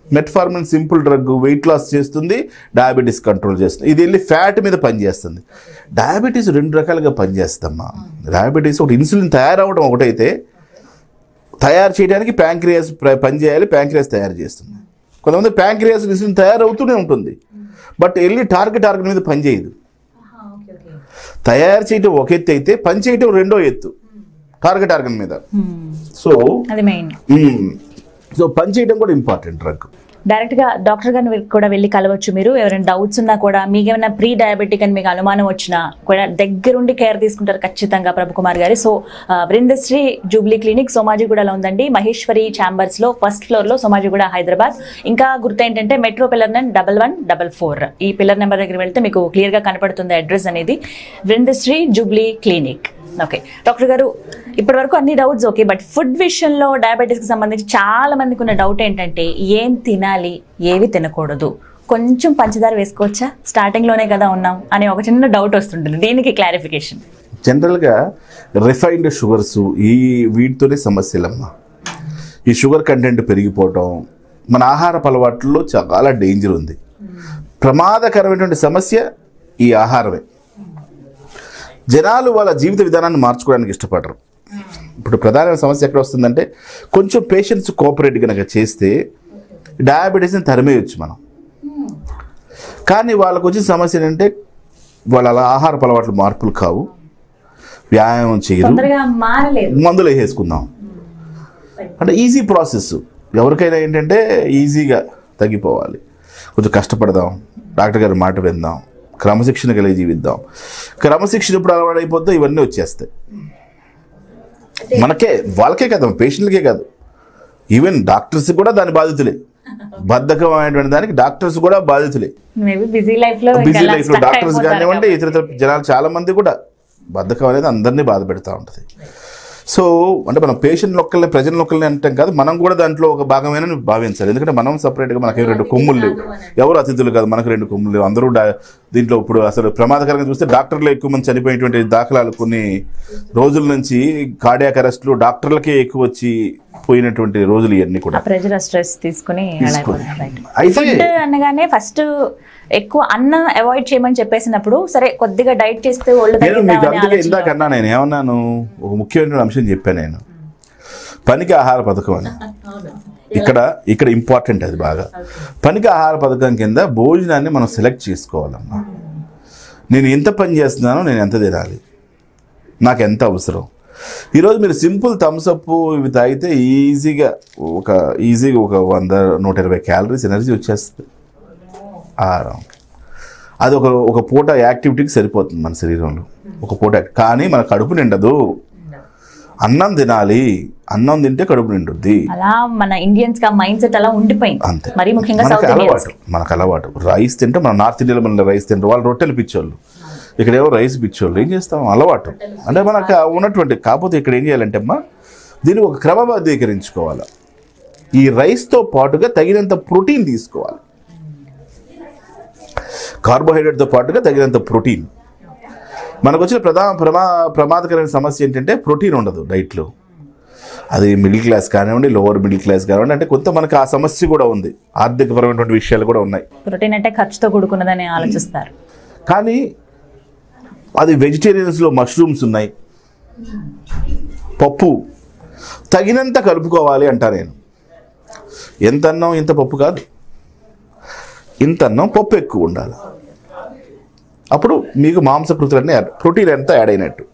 metformin simple drug weight loss చేస్తుంది డయాబెటీస్ కంట్రోల్ చేస్తుంది ఇది వెళ్ళి ఫ్యాట్ మీద పనిచేస్తుంది డయాబెటీస్ రెండు రకాలుగా పనిచేస్తమ్మా డయాబెటీస్ ఒకటి ఇన్సులిన్ తయారవడం ఒకటైతే తయారు చేయడానికి ప్యాంక్రియాస్ ప్ర- పనిచేయాలి ప్యాంక్రియాస్ తయారు చేస్తుంది కొంతమంది ప్యాంక్రియాస్ ఇన్సులిన్ తయారవుతూనే ఉంటుంది బట్ వెళ్ళి టార్గెట్ టార్గెట్ మీద పనిచేయదు తయారు చేయటం ఒక ఎత్తు అయితే పని చేయటం రెండో ఎత్తు టార్గెట్ టార్గెట్ మీద సో అది మెయిన్ సో పని చేయడం కూడా ఇంపార్టెంట్ డ్రగ్ డైరెక్ట్ గా డాక్టర్ గారిని వె- కూడా వెళ్ళి కలవచ్చు మీరు ఎవరైనా డౌట్స్ ఉన్నా కూడా మీకు ఏమైనా ప్రీ డయాబెటిక్ అని మీకు అనుమానం వచ్చినా కూడా దగ్గరుండి కేర్ తీసుకుంటారు ఖచ్చితంగా ప్రభుకుమార్ గారి సో ఆ, బృందశ్రీ జూబ్లీ క్లినిక్ సోమాజిగూడలో ఉందండి మహేశ్వరి ఛాంబర్స్ లో ఫస్ట్ ఫ్లోర్ లో సోమాజిగూడ హైదరాబాద్ ఇంకా గుర్తు ఏంటంటే metro pillar number double one double four ఈ పిల్లర్ నెంబర్ దగ్గర వెళ్తే మీకు క్లియర్ గా కనపడుతుంది అడ్రస్ అనేది Brindasri Jubilee clinic okay doctor గారు ఇప్పటి వరకు అన్ని డౌట్స్ ఓకే బట్ ఫుడ్ విషయంలో డయాబెటీస్ కి సంబంధించి చాలా మందికి ఉన్న డౌట్ ఏంటంటే ఏం తినాలి ఏవి తినకూడదు కొంచెం పంచదార వేసుకోవచ్చా స్టార్టింగ్ లోనే కదా ఉన్నాం అనే ఒక చిన్న డౌట్ వస్తుంటుంది దీనికి క్లారిఫికేషన్ జనరల్గా రిఫైన్డ్ షుగర్స్ ఈ వీటితోనే సమస్యలమ్మా ఈ షుగర్ కంటెంట్ పెరిగిపోవటం మన ఆహారపు అలవాట్లలో చాలా డేంజర్ ఉంది ప్రమాదకరమైనటువంటి సమస్య ఈ ఆహారమే జనాలు వాళ్ళ జీవిత విధానాన్ని మార్చుకోవడానికి ఇష్టపడరు ఇప్పుడు ప్రధానమైన సమస్య ఎక్కడ వస్తుందంటే కొంచెం పేషెంట్స్ కోఆపరేట్ కనుక చేస్తే డయాబెటీస్ని తరిమేయచ్చు మనం కానీ వాళ్ళకు వచ్చిన సమస్య ఏంటంటే వాళ్ళ అలా ఆహారపు అలవాట్లు మార్పులు కావు వ్యాయామం చేయరు తొందరగా మారలేదు మందులు వేసేసుకుందాం అంటే ఈజీ ప్రాసెస్ ఎవరికైనా ఏంటంటే ఈజీగా తగ్గిపోవాలి కొంచెం కష్టపడదాం డాక్టర్ గారి మాట విందాం క్రమశిక్షణ కలిగి జీవిద్దాం క్రమశిక్షణ ఇప్పుడు అలవాడైపోతే ఇవన్నీ వచ్చేస్తాయి మనకే వాళ్ళకే కాదు పేషెంట్లకే కాదు ఈవెన్ డాక్టర్స్ కూడా దాని బాధితులే బద్ధకం అనేటువంటి దానికి డాక్టర్స్ కూడా బాధితులే మేబీ బిజీ లైఫ్ లో ఇంకా బిజీ అలా లైఫ్ లో stuck డాక్టర్స్ అయిపోతారు కానివ్వండి కాబట్టి. ఇతర ఇతర జనాలు చాలా మంది కూడా బద్ధకం అనేది అందరినీ బాధ పెడతా ఉంటుంది సో అంటే మనం పేషెంట్ లొక్కల్ని ప్రజల లొక్కల్ని అంటాం కాదు మనం కూడా దాంట్లో ఒక భాగమైన భావించాలి ఎందుకంటే మనం సపరేట్గా మనకి రెండు కొమ్ములు లేవు ఎవరు అతిథులు కాదు మనకు రెండు కొమ్ములు లేవు అందరూ డా- దీంట్లో ఇప్పుడు అసలు ప్రమాదకరంగా చూస్తే డాక్టర్లు ఎక్కువ మంది చనిపోయినటువంటి దాఖలాలు కొన్ని రోజుల నుంచి కార్డియాక్ అరెస్టులు డాక్టర్లకే ఎక్కువ వచ్చి పోయినటువంటి రోజులు ఇవన్నీ కూడా ఆ ప్రెజర్ స్ట్రెస్ తీసుకుని అలా తీసుకొని. అయిపోతారు రైట్ అయితే ఫుడ్ అనగానే ఫస్ట్ ఎక్కువ అన్నం అవాయిడ్ చేయమని చెప్పేసినప్పుడు సరే కొద్దిగా డైట్ చేస్తే ఒళ్ళు నేను మీకు తగ్గిద్దామని అందుకే ఆలోచన ఇందాక అన్నా నేను ఏమన్నాను ఒక ముఖ్యమైన అంశం చెప్పాను నేను పనికి ఆహార పథకం అని ఇక్కడ ఇక్కడ ఇంపార్టెంట్ అది బాగా పనికి ఆహార పథకం కింద భోజనాన్ని మనం సెలెక్ట్ చేసుకోవాలమ్మా నేను ఎంత పని చేస్తున్నానో నేను ఎంత తినాలి నాకు ఎంత అవసరం ఈరోజు మీరు సింపుల్ థమ్స్అప్ ఇవి తాగితే ఈజీగా ఒక ఈజీగా ఒక వంద నూట ఇరవై క్యాలరీస్ ఎనర్జీ వచ్చేస్తుంది ఆహారం అది ఒక ఒక పూట యాక్టివిటీకి సరిపోతుంది మన శరీరంలో ఒక పూట యాక్టి- కానీ మన కడుపు నిండదు అన్నం తినాలి అన్నం తింటే కడుపు నిండుద్ది అలా మన ఇండియన్స్ కి మైండ్ సెట్ అలా ఉండిపోయింది అంతే మరి ముఖ్యంగా మనకు సౌత్ ఇండియన్స్ అలవాటు మనకు అలవాటు రైస్ తింటే మన నార్త్ ఇండియాలో మన రైస్ తింటారు వాళ్ళు రొట్టెలు పిచ్చోళ్ళు ఇక్కడేమో రైస్ పిచ్చోళ్ళు ఏం చేస్తాం అలవాటు అంటే మనకు ఉన్నటువంటి కాకపోతే ఇక్కడ ఏం చేయాలంటే అమ్మా దీన్ని ఒక క్రమబద్ధీకరించుకోవాలి ఈ రైస్తో పాటుగా తగినంత ప్రోటీన్ తీసుకోవాలి కార్బోహైడ్రేట్తో పాటుగా తగినంత ప్రోటీన్ మనకు వచ్చిన ప్రధాన ప్రమా ప్రమాదకరమైన సమస్య ఏంటంటే ప్రోటీన్ ఉండదు డైట్లో అది మిడిల్ క్లాస్ కానివ్వండి లోవర్ మిడిల్ క్లాస్ కానివ్వండి అంటే కొంత మనకు ఆ సమస్య కూడా ఉంది ఆర్థికపరమైనటువంటి విషయాలు కూడా ఉన్నాయి ప్రోటీన్ అంటే ఖర్చుతో కూడుకున్నదని ఆలోచిస్తారు కానీ అది వెజిటేరియన్స్లో మష్రూమ్స్ ఉన్నాయి పప్పు తగినంత కలుపుకోవాలి అంటా నేను ఎంత అన్నం ఇంత పప్పు కాదు ఇంత అన్నం పప్పు ఎక్కువ ఉండాలి అప్పుడు మీకు మాంసకృతులన్నీ యాడ్ ప్రోటీన్ అంతా యాడ్ అయినట్టు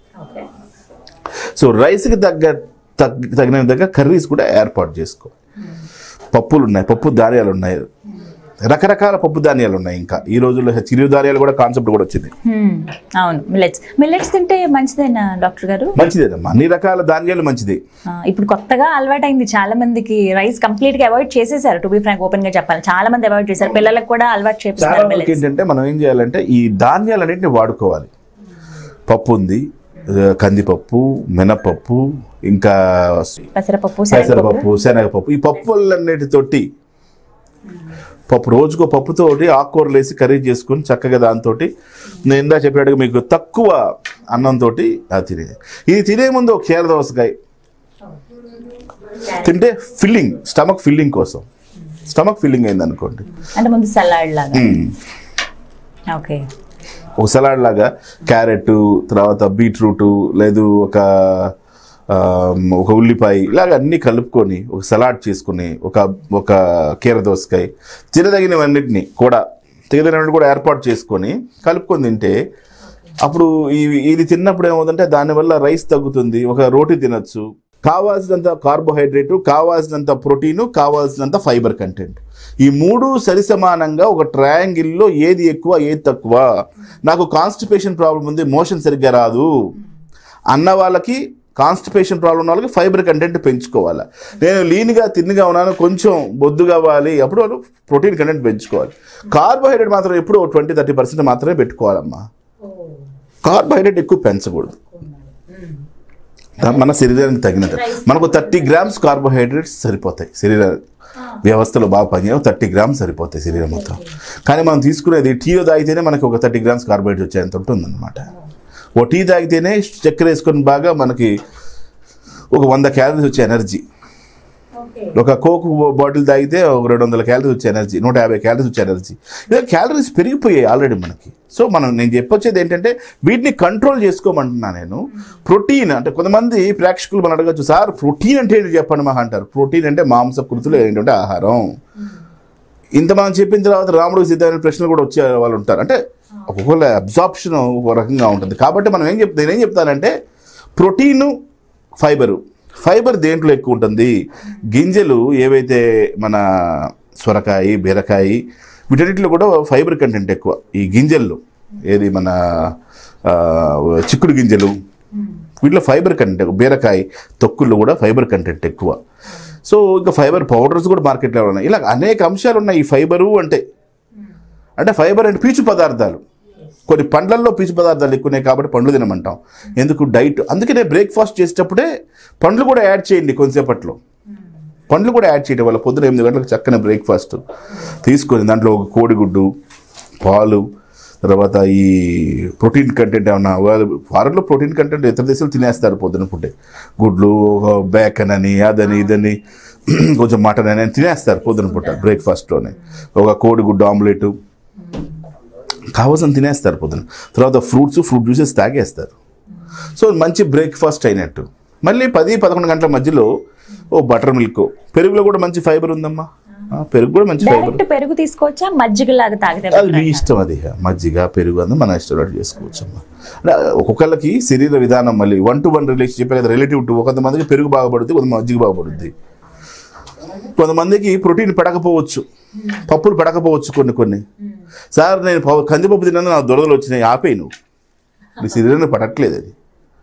సో రైస్కి తగ్గ తగ్గ తగిన విధంగా కర్రీస్ కూడా ఏర్పాటు చేసుకో పప్పులు ఉన్నాయి పప్పు ధాన్యాలు ఉన్నాయి రకరకాల పప్పు ధాన్యాలు ఉన్నాయి ఇంకా ఈ రోజుల్లో చిరు ధాన్యాలు కూడా కాన్సెప్ట్ కూడా వచ్చింది హ్మ్, అవును మిల్లెట్స్ మిల్లెట్స్ తింటే మంచిదేనా డాక్టర్ గారు మంచిదేనమ్మా అన్ని రకాల ధాన్యాలు మంచిదే ఆ, ఇప్పుడు కొత్తగా అలవాటైంది చాలా మందికి రైస్ కంప్లీట్ గా అవాయిడ్ చేసేసారు టు బి ఫ్రాంక్ ఓపెన్ గా చెప్పాలి చాలా మంది అవాయిడ్ చేశారు పిల్లలకు కూడా అలవాటు చాలా చేపిస్తారు వరకు మిల్లెట్స్ ఏంటంటే మనం ఏం చేయాలంటే ఈ ధాన్యాలన్నింటిని వాడుకోవాలి పప్పు ఉంది ఆ, కందిపప్పు మినపప్పు ఇంకా పెసరపప్పు శనగపప్పు పెసరపప్పు శనగపప్పు ఈ పప్పులన్నిటితోటి పప్పు రోజుకో పప్పుతోటి ఆకుకూరలు వేసి కర్రీ చేసుకొని చక్కగా దాంతో నేను ఇందా చెప్పినట్టుగా మీకు తక్కువ అన్నంతో అది తినేది ఇది తినే ముందు ఒక క్షీర దోసకాయ తింటే ఫిల్లింగ్ స్టమక్ ఫిల్లింగ్ కోసం స్టమక్ ఫీలింగ్ అయింది అనుకోండి అంటే ముందు సలాడ్ లాగా మ్మ్. ఓకే ఒక సలాడ్ లాగా క్యారెట్ తర్వాత బీట్రూట్ లేదు ఒక ఆ, ఒక ఉల్లిపాయ ఇలాగ అన్నీ కలుపుకొని ఒక సలాడ్ చేసుకుని ఒక ఒక కీర దోసకాయ తినదగినవన్నిటిని కూడా తినదగినవి కూడా ఏర్పాటు చేసుకొని కలుపుకొని తింటే అప్పుడు ఈ- ఇది తిన్నప్పుడు ఏమవుతుందంటే దానివల్ల రైస్ తగ్గుతుంది ఒక రోటీ తినొచ్చు కావాల్సినంత కార్బోహైడ్రేట్ కావాల్సినంత ప్రోటీన్ కావాల్సినంత ఫైబర్ కంటెంట్ ఈ మూడు సరిసమానంగా ఒక ట్రయాంగిల్లో ఏది ఎక్కువ ఏది తక్కువ నాకు కాన్స్టిపేషన్ ప్రాబ్లం ఉంది మోషన్ సరిగ్గా రాదు అన్న వాళ్ళకి కాన్స్టిపేషన్ ప్రాబ్లం ఉన్న వాళ్ళకి ఫైబర్ కంటెంట్ పెంచుకోవాలి నేను లీన్గా తిన్నుగా ఉన్నాను కొంచెం బొద్దు కావాలి అప్పుడు వాళ్ళు ప్రోటీన్ కంటెంట్ పెంచుకోవాలి కార్బోహైడ్రేట్ మాత్రం ఎప్పుడు ట్వంటీ థర్టీ పర్సెంట్ మాత్రమే పెట్టుకోవాలమ్మా కార్బోహైడ్రేట్ ఎక్కువ పెంచకూడదు దా- మన శరీరానికి తగినట్టు మనకు థర్టీ గ్రామ్స్ కార్బోహైడ్రేట్స్ సరిపోతాయి శరీర వ్యవస్థలో బాగా పనిచేయ థర్టీ గ్రామ్స్ సరిపోతాయి శరీరం మొత్తం కానీ మనం తీసుకునేది టీలో తాగితేనే మనకి ఒక థర్టీ గ్రామ్స్ కార్బోహైడ్రేట్ వచ్చేంత ఉంటుందన్నమాట ఓ టీ తాగితేనే చక్కెర వేసుకొని బాగా మనకి ఒక వంద క్యాలరీస్ వచ్చే ఎనర్జీ ఒక కోక్ బాటిల్ తాగితే ఒక రెండు వందల క్యాలరీస్ వచ్చే ఎనర్జీ నూట యాభై క్యాలరీస్ వచ్చే ఎనర్జీ ఇలా క్యాలరీస్ పెరిగిపోయాయి ఆల్రెడీ మనకి సో మనం నేను చెప్పొచ్చేది ఏంటంటే వీటిని కంట్రోల్ చేసుకోమంటున్నా నేను ప్రోటీన్ అంటే కొంతమంది ప్రేక్షకులు మనం అడగచ్చు సార్ ప్రోటీన్ అంటే ఏంటి చెప్పండి మాకు అంటారు ప్రోటీన్ అంటే మాంసకృతులు ఏంటంటే ఆహారం ఇంత మనం చెప్పిన తర్వాత రాముడు సిద్ధమైన ప్రశ్నలు కూడా వచ్చే వాళ్ళు ఉంటారు అంటే ఒక్కొక్క అబ్జార్ప్షన్ ఒక రకంగా ఉంటుంది కాబట్టి మనం ఏం చెప్తా నేనేం చెప్తానంటే ప్రోటీను ఫైబరు ఫైబర్ దేంట్లో ఎక్కువ ఉంటుంది గింజలు ఏవైతే మన సొరకాయ బీరకాయ వీటన్నిటిలో కూడా ఫైబర్ కంటెంట్ ఎక్కువ ఈ గింజల్లో ఏది మన ఆ, చిక్కుడు గింజలు వీటిలో ఫైబర్ కంటెంట్ బీరకాయ తొక్కుల్లో కూడా ఫైబర్ కంటెంట్ ఎక్కువ సో ఇంకా ఫైబర్ పౌడర్స్ కూడా మార్కెట్లో ఉన్నాయి ఇలా అనేక అంశాలు ఉన్నాయి ఈ ఫైబరు అంటే అంటే ఫైబర్ అంటే పీచు పదార్థాలు కొన్ని పండ్లల్లో పీచు పదార్థాలు ఎక్కువ ఉన్నాయి కాబట్టి పండ్లు తినమంటాం ఎందుకు డైట్ అందుకనే బ్రేక్ఫాస్ట్ చేసేటప్పుడే పండ్లు కూడా యాడ్ చేయండి కొంతసేపట్లో పండ్లు కూడా యాడ్ చేయడం వల్ల పొద్దున ఎనిమిది గంటలకు చక్కని బ్రేక్ఫాస్ట్ తీసుకొని దాంట్లో ఒక కోడిగుడ్డు పాలు తర్వాత ఈ ప్రోటీన్ కంటెంట్ ఏమన్నా ఫారెన్లో ప్రోటీన్ కంటెంట్ ఇతర దేశాలు తినేస్తారు పొద్దున పుట్టే గుడ్లు బేకన్ అని అదని ఇదని కొంచెం మటన్ అని తినేస్తారు పొద్దున పుట్ట బ్రేక్ఫాస్ట్లోనే ఒక కోడిగుడ్డు ఆమ్లెట్ కావాల్సిన తినేస్తారు పొద్దున తర్వాత ఫ్రూట్స్ ఫ్రూట్ జ్యూసెస్ తాగేస్తారు సో మంచి బ్రేక్ఫాస్ట్ అయినట్టు మళ్ళీ పది పదకొండు గంటల మధ్యలో ఓ బటర్ మిల్క్ పెరుగులో కూడా మంచి ఫైబర్ ఉందమ్మా ఆ, పెరుగు కూడా మంచి ఫైబర్ డైరెక్ట్ పెరుగు తీసుకోవచ్చా మజ్జిగ లాగా తాగితే అది మీ ఇష్టం అది మజ్జిగ పెరుగు అందు మన ఇష్టం చేసుకోవచ్చు అమ్మా అంటే ఒక్కొక్కళ్ళకి శరీర విధానం మళ్ళీ వన్ టు వన్ రిలేషన్ చెప్పే కదా రిలేటివ్ టు కొంతమందికి పెరుగు బాగుపడుద్ది కొంత మజ్జిగ బాగుపడుద్ది కొంతమందికి ప్రోటీన్ పడకపోవచ్చు పప్పులు పడకపోవచ్చు కొన్ని కొన్ని సార్ నేను ప- కందిపప్పు తిన్నాను నా దురదలు వచ్చినాయి ఆపేయి నువ్వు నీ శరీరానికి పడట్లేదు అది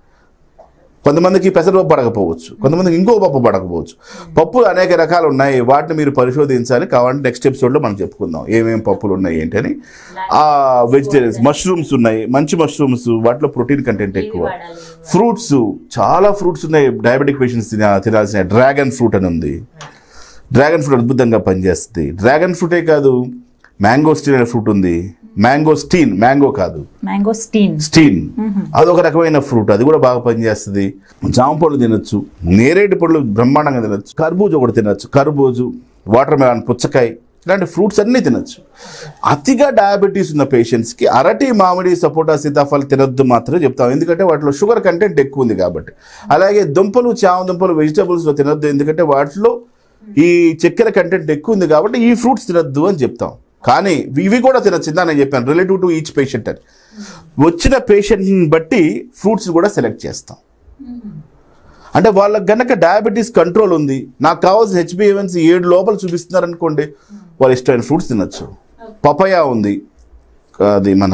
కొంతమందికి పెసరపప్పు పడకపోవచ్చు కొంతమందికి ఇంకో పప్పు పడకపోవచ్చు పప్పు అనేక రకాలు ఉన్నాయి వాటిని మీరు పరిశోధించాలి కావాలంటే నెక్స్ట్ ఎపిసోడ్లో మనం చెప్పుకుందాం ఏమేమి పప్పులు ఉన్నాయి ఏంటని ఆ వెజిటేరియన్స్ మష్రూమ్స్ ఉన్నాయి మంచి మష్రూమ్స్ వాటిలో ప్రోటీన్ కంటెంట్ ఎక్కువ ఫ్రూట్స్ చాలా ఫ్రూట్స్ ఉన్నాయి డయాబెటిక్ పేషెంట్స్ తిన తినాల్సిన డ్రాగన్ ఫ్రూట్ అని ఉంది డ్రాగన్ ఫ్రూట్ అద్భుతంగా పనిచేస్తుంది డ్రాగన్ ఫ్రూటే కాదు మ్యాంగో స్టీన్ అనే ఫ్రూట్ ఉంది మ్యాంగో స్టీన్ మ్యాంగో కాదు మ్యాంగో స్టీన్ స్టీన్ అదొక రకమైన ఫ్రూట్ అది కూడా బాగా పనిచేస్తుంది జామ పళ్ళు తినొచ్చు నేరేడు పళ్ళు బ్రహ్మాండంగా తినొచ్చు కర్బూజ ఒకటి తినొచ్చు కర్బూజు వాటర్ మెలాన్ పుచ్చకాయ ఇలాంటి ఫ్రూట్స్ అన్నీ తినొచ్చు అతిగా డయాబెటీస్ ఉన్న పేషెంట్స్కి అరటి మామిడి సపోటా సీతాఫలం తినొద్దు మాత్రమే చెప్తాం ఎందుకంటే వాటిలో షుగర్ కంటెంట్ ఎక్కువ ఉంది కాబట్టి అలాగే దుంపలు చామ దుంపలు వెజిటబుల్స్లో తినొద్దు ఎందుకంటే వాటిలో ఈ చక్కెర కంటెంట్ ఎక్కువ ఉంది కాబట్టి ఈ ఫ్రూట్స్ తినొద్దు అని చెప్తాం కానీ ఇవి కూడా తినొచ్చు ఇందా నేను చెప్పాను రిలేటివ్ టు ఈచ్ పేషెంట్ అని వచ్చిన పేషెంట్ని బట్టి ఫ్రూట్స్ కూడా సెలెక్ట్ చేస్తాం అంటే వాళ్ళకి గనక డయాబెటీస్ కంట్రోల్ ఉంది నాకు కావాల్సిన హెచ్బిఎవన్స్ ఏడు లోపల చూపిస్తున్నారు అనుకోండి వాళ్ళు ఇష్టమైన ఫ్రూట్స్ తినొచ్చు పపయా ఉంది అది మన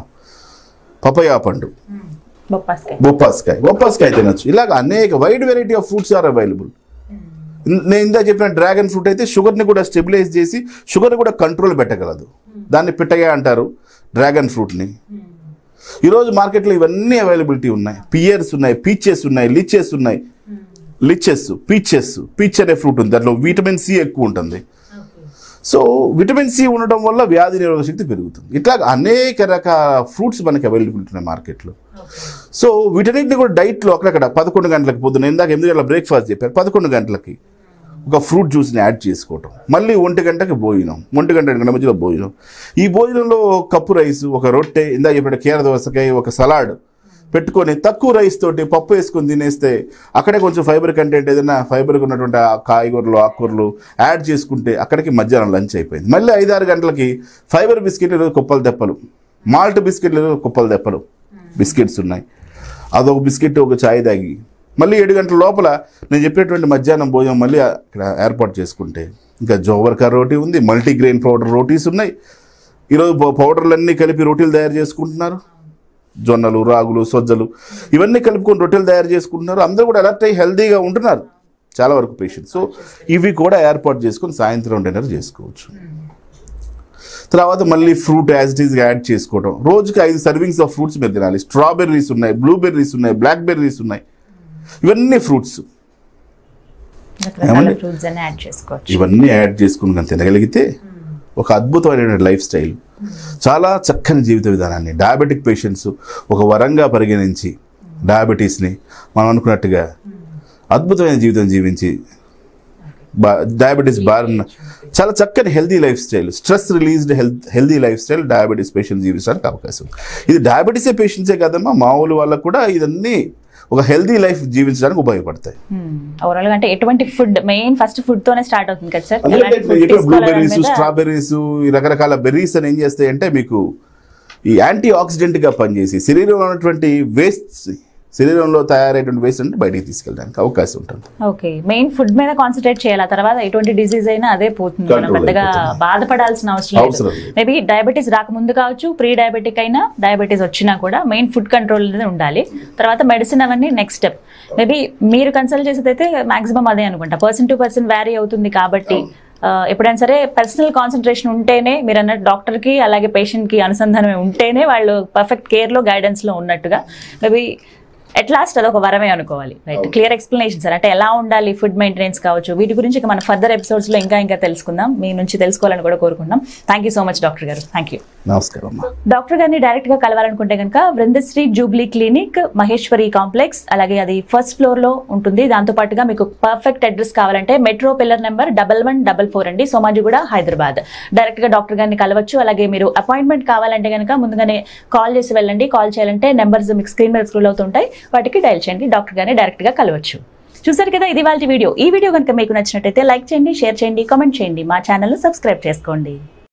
పపయా పండు బొప్పాస్కాయ బొప్పాస్కాయ బొప్పాస్కాయ తినొచ్చు ఇలాగ అనేక wide variety of fruits are available నేను ఇందా చెప్పిన డ్రాగన్ ఫ్రూట్ అయితే షుగర్ని కూడా స్టెబిలైజ్ చేసి షుగర్ని కూడా కంట్రోల్ పెట్టగలదు దాన్ని పిట్టగా అంటారు డ్రాగన్ ఫ్రూట్ని ఈరోజు మార్కెట్లో ఇవన్నీ అవైలబిలిటీ ఉన్నాయి పియర్స్ ఉన్నాయి పీచెస్ ఉన్నాయి లిచెస్ ఉన్నాయి లిచెస్ పీచెస్ పీచ్ అనే ఫ్రూట్ ఉంది దాంట్లో విటమిన్ సి ఎక్కువ ఉంటుంది సో విటమిన్ సి ఉండటం వల్ల వ్యాధి నిరోధక శక్తి పెరుగుతుంది ఇట్లా అనేక రకాల ఫ్రూట్స్ మనకి అవైలబిలిటీ ఉన్నాయి మార్కెట్లో సో వీటన్నిటిని కూడా డైట్లో అక్కడక్కడ పదకొండు గంటలకు పొద్దున ఇందాక ఎనిమిది గంటల బ్రేక్ఫాస్ట్ చెప్పారు పదకొండు గంటలకి ఒక ఫ్రూట్ జ్యూస్ని యాడ్ చేసుకోవటం మళ్ళీ ఒంటి గంటకి భోజనం ఒంటి గంట రెండు గంటల మధ్యలో భోజనం ఈ భోజనంలో ఒక కప్పు రైస్ ఒక రొట్టె ఇందా చెప్పిన కీర దోసకాయ ఒక సలాడ్ పెట్టుకొని తక్కువ రైస్ తోటి పప్పు వేసుకొని తినేస్తే అక్కడే కొంచెం ఫైబర్ కంటెంట్ ఏదైనా ఫైబర్ ఉన్నటువంటి ఆ కాయగూరలు ఆకుకూరలు యాడ్ చేసుకుంటే అక్కడికి మధ్యాహ్నం లంచ్ అయిపోయింది మళ్ళీ ఐదారు గంటలకి ఫైబర్ బిస్కెట్లు ఈరోజు కుప్పలు తెప్పలు మాల్ట్ బిస్కెట్లు ఈరోజు కుప్పలు తెప్పలు బిస్కెట్స్ ఉన్నాయి అదొక బిస్కెట్ ఒక చాయ్ తాగి మళ్ళీ ఏడు గంటల లోపల నేను చెప్పినటువంటి మధ్యాహ్నం భోజనం మళ్ళీ ఇక్కడ ఏర్పాటు చేసుకుంటే ఇంకా జోవర్కా రోటీ ఉంది మల్టీగ్రెయిన్ పౌడర్ రోటీస్ ఉన్నాయి ఈరోజు పౌ- పౌడర్లన్నీ కలిపి రోటీలు తయారు చేసుకుంటున్నారు జొన్నలు రాగులు సజ్జలు ఇవన్నీ కలుపుకొని రొట్టెలు తయారు చేసుకుంటున్నారు అందరూ కూడా అలర్ట్ అయ్యి హెల్తీగా ఉంటున్నారు చాలా వరకు పేషెంట్స్ సో ఇవి కూడా ఏర్పాటు చేసుకొని సాయంత్రం డిన్నర్ చేసుకోవచ్చు తర్వాత మళ్ళీ fruit as it is add చేసుకోవడం రోజుకి ఐదు సర్వింగ్స్ ఆఫ్ ఫ్రూట్స్ మీరు తినాలి స్ట్రాబెర్రీస్ ఉన్నాయి బ్లూబెర్రీస్ ఉన్నాయి బ్లాక్ బెర్రీస్ ఉన్నాయి ఇవన్నీ ఫ్రూట్స్ రకరకాల ఏమండి? ఫ్రూట్స్ అన్ని యాడ్ చేసుకోవచ్చు ఇవన్నీ యాడ్ చేసుకుని కానీ తినగలిగితే ఒక అద్భుతమైన లైఫ్ స్టైల్ చాలా చక్కని జీవిత విధానాన్ని డయాబెటిక్ పేషెంట్స్ ఒక వరంగా పరిగణించి డయాబెటీస్ని మనం అనుకున్నట్టుగా అద్భుతమైన జీవితం జీవించి బా డయాబెటీస్ బారిన చాలా చక్కని healthy lifestyle stress released health healthy lifestyle diabetes patient జీవించడానికి అవకాశం ఉంది. ఇది డయాబెటీసే పేషెంట్సే కదమ్మా మామూలు వాళ్ళకు కూడా ఇదన్నీ ఒక హెల్దీ లైఫ్ జీవించడానికి ఉపయోగపడతాయి ఓవరాల్ గా అంటే ఎటువంటి ఫుడ్ మెయిన్ ఫస్ట్ ఫుడ్ తోనే స్టార్ట్ అవుతుంది కదా సార్ అందుకే ఎలాంటి food తీసుకోవాలనే బ్లూబెర్రీస్ మీద- స్ట్రాబెర్రీస్ ఈ రకరకాల బెర్రీస్ అని ఏం చేస్తాయంటే మీకు ఈ యాంటీ ఆక్సిడెంట్ గా పనిచేసి శరీరంలో ఉన్నటువంటి వేస్ట్ శరీరంలో తయారైనటువంటి వేస్ట్ అంటే బయటికి తీసుకెళ్ళడానికి అవకాశం ఉంటుంది ఓకే మెయిన్ ఫుడ్ మీద కాన్సన్ట్రేట్ చేయాలి ఆ తర్వాత ఎటువంటి డిసీజ్ అయినా అదే పోతుంది మనం Control పెద్దగా అయిపోతుంది. బాధపడాల్సిన అవసరం అవసరం లేదు లేదు. మేబీ డయాబెటీస్ రాకముందు కావచ్చు ప్రీ డయాబెటిక్ అయినా డయాబెటీస్ వచ్చినా కూడా మెయిన్ ఫుడ్ కంట్రోల్ అనేది ఉండాలి తర్వాత మెడిసిన్ అవన్నీ నెక్స్ట్ స్టెప్ మేబీ మీరు కన్సల్ట్ చేసేది అయితే మాక్సిమం అదే అనుకుంటా పర్సన్ టు పర్సన్ వ్యారీ అవుతుంది కాబట్టి ఆ, ఎప్పుడైనా సరే పర్సనల్ కాన్సన్ట్రేషన్ ఉంటేనే మీరు అన్నట్టు డాక్టర్కి అలాగే పేషెంట్కి అనుసంధానం ఉంటేనే వాళ్ళు పర్ఫెక్ట్ కేర్లో గైడెన్స్లో ఉన్నట్టుగా మేబీ ఎట్ లాస్ట్ అదొక వరమే అనుకోవాలి రైట్ క్లియర్ ఎక్స్ప్లెనేషన్ సార్ అంటే ఎలా ఉండాలి ఫుడ్ మెయింటెనెన్స్ కావచ్చు వీటి గురించి ఇక మన ఫర్దర్ ఎపిసోడ్స్ లో ఇంకా ఇంకా తెలుసుకుందాం మీ నుంచి తెలుసుకోవాలని కూడా కోరుకుంటున్నాం thank you so much doctor గారు థ్యాంక్ యూ నమస్కారం అమ్మా డాక్టర్ గారిని డైరెక్ట్ గా కలవాలనుకుంటే కనుక Brindashree Jubilee clinic Maheshwari complex అలాగే అది ఫస్ట్ ఫ్లోర్ లో ఉంటుంది దాంతో పాటుగా మీకు పర్ఫెక్ట్ అడ్రస్ కావాలంటే metro pillar number double one double four అండి సోమాజిగూడ హైదరాబాద్ డైరెక్ట్ గా డాక్టర్ గారిని కలవచ్చు అలాగే మీరు అపాయింట్మెంట్ కావాలంటే కనుక ముందుగానే కాల్ చేసి వెళ్ళండి కాల్ చేయాలంటే నెంబర్స్ మీకు స్క్రీన్ మీద స్క్రోల్ అవుతుంటాయి వాటికి డైల్ చేయండి డాక్టర్ గారిని డైరెక్ట్ గా కలవచ్చు చూసారు కదా ఇది వాళ్ళ వీడియో ఈ వీడియో కనుక మీకు నచ్చినట్టయితే లైక్ చేయండి షేర్ చేయండి కామెంట్ చేయండి మా ఛానల్ సబ్స్క్రైబ్ చేసుకోండి